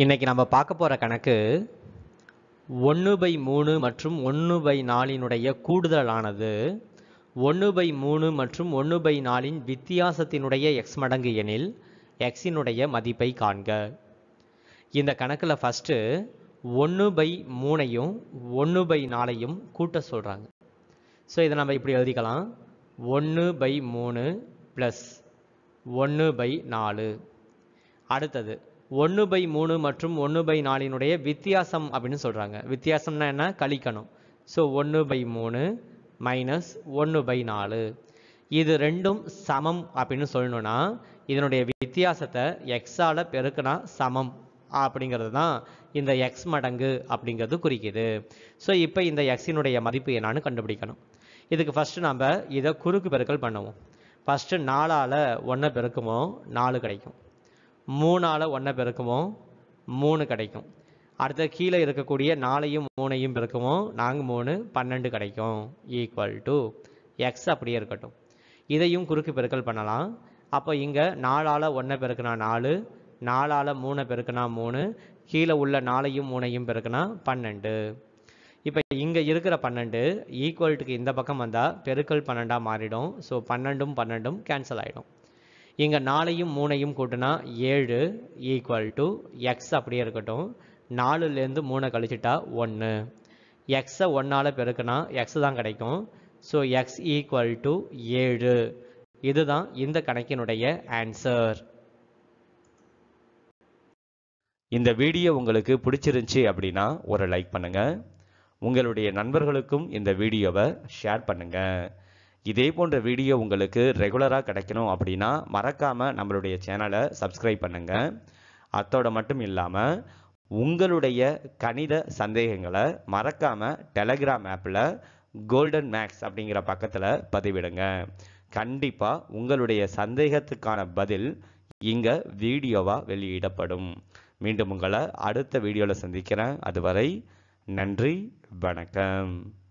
இன்னைக்கு நம்ம பார்க்க போகிற கணக்கு ஒன்று பை மூணு மற்றும் ஒன்று பை நாலினுடைய கூடுதலானது ஒன்று பை மூணு மற்றும் ஒன்று பை நாலின் வித்தியாசத்தினுடைய எக்ஸ் மடங்கு எனில் எக்ஸினுடைய மதிப்பை காண்க இந்த கணக்கில் ஃபஸ்ட்டு ஒன்று பை மூணையும் ஒன்று பை நாலையும் கூட்ட சொல்கிறாங்க ஸோ இதை நம்ம இப்படி எழுதிக்கலாம் ஒன்று பை மூணு ப்ளஸ் ஒன்று பை நாலு அடுத்தது ஒன்று பை மூணு மற்றும் ஒன்று பை நாலினுடைய வித்தியாசம் அப்படின்னு சொல்கிறாங்க வித்தியாசம்னா என்ன கழிக்கணும் ஸோ ஒன்று பை மூணு மைனஸ் ஒன்று பை நாலு இது ரெண்டும் சமம் அப்படின்னு சொல்லணும்னா இதனுடைய வித்தியாசத்தை எக்ஸால் பெருக்கினா சமம் அப்படிங்கிறது தான் இந்த எக்ஸ் மடங்கு அப்படிங்கிறது குறிக்குது ஸோ இப்போ இந்த எக்ஸினுடைய மதிப்பு என்னான்னு கண்டுபிடிக்கணும் இதுக்கு ஃபஸ்ட்டு நம்ம இதை குறுக்கு பெருக்கல் பண்ணுவோம் ஃபஸ்ட்டு நாலால் ஒன்றை பெருக்குமோ நாலு கிடைக்கும் மூணால் ஒன்றை பெருக்குமோ மூணு கிடைக்கும் அடுத்த கீழே இருக்கக்கூடிய நாலையும் மூணையும் பெருக்குமோ நாங்கள் மூணு பன்னெண்டு கிடைக்கும் ஈக்குவல் டு எக்ஸ் அப்படியே இருக்கட்டும் இதையும் குறுக்கு பெருக்கல் பண்ணலாம் அப்போ இங்கே நாலால் ஒன்றை பெருக்குனா நாலு நாலால் மூணை பெருக்குனா மூணு கீழே உள்ள நாலையும் மூணையும் பெருக்குனா பன்னெண்டு இப்போ இங்கே இருக்கிற பன்னெண்டு ஈக்குவல்ட்டுக்கு இந்த பக்கம் வந்தால் பெருக்கல் பன்னெண்டாக மாறிடும் ஸோ பன்னெண்டும் பன்னெண்டும் கேன்சல் ஆகிடும் இங்கே நாலையும் மூணையும் கூட்டினா ஏழு ஈக்குவல் டு எக்ஸ் அப்படியே இருக்கட்டும் நாலுலேருந்து மூணை கழிச்சிட்டா ஒன்று எக்ஸை ஒன்றால் பெருக்குனா எக்ஸ் தான் கிடைக்கும் ஸோ எக்ஸ் ஈக்குவல் டு ஏழு இதுதான் இந்த கணக்கினுடைய ஆன்சர் இந்த வீடியோ உங்களுக்கு பிடிச்சிருந்துச்சி அப்படின்னா ஒரு லைக் பண்ணுங்க உங்களுடைய நண்பர்களுக்கும் இந்த வீடியோவை ஷேர் பண்ணுங்க இதே போன்ற வீடியோ உங்களுக்கு ரெகுலராக கிடைக்கணும் அப்படின்னா மறக்காம நம்மளுடைய சேனலை சப்ஸ்கிரைப் பண்ணுங்க அத்தோட மட்டும் இல்லாமல் உங்களுடைய கணித சந்தேகங்களை மறக்காம டெலகிராம் ஆப்பில் கோல்டன் மேக்ஸ் அப்படிங்கிற பக்கத்தில் பதிவிடுங்க கண்டிப்பாக உங்களுடைய சந்தேகத்துக்கான பதில் இங்கே வீடியோவாக வெளியிடப்படும் மீண்டும் உங்களை அடுத்த வீடியோவில் சந்திக்கிறேன் அதுவரை நன்றி வணக்கம்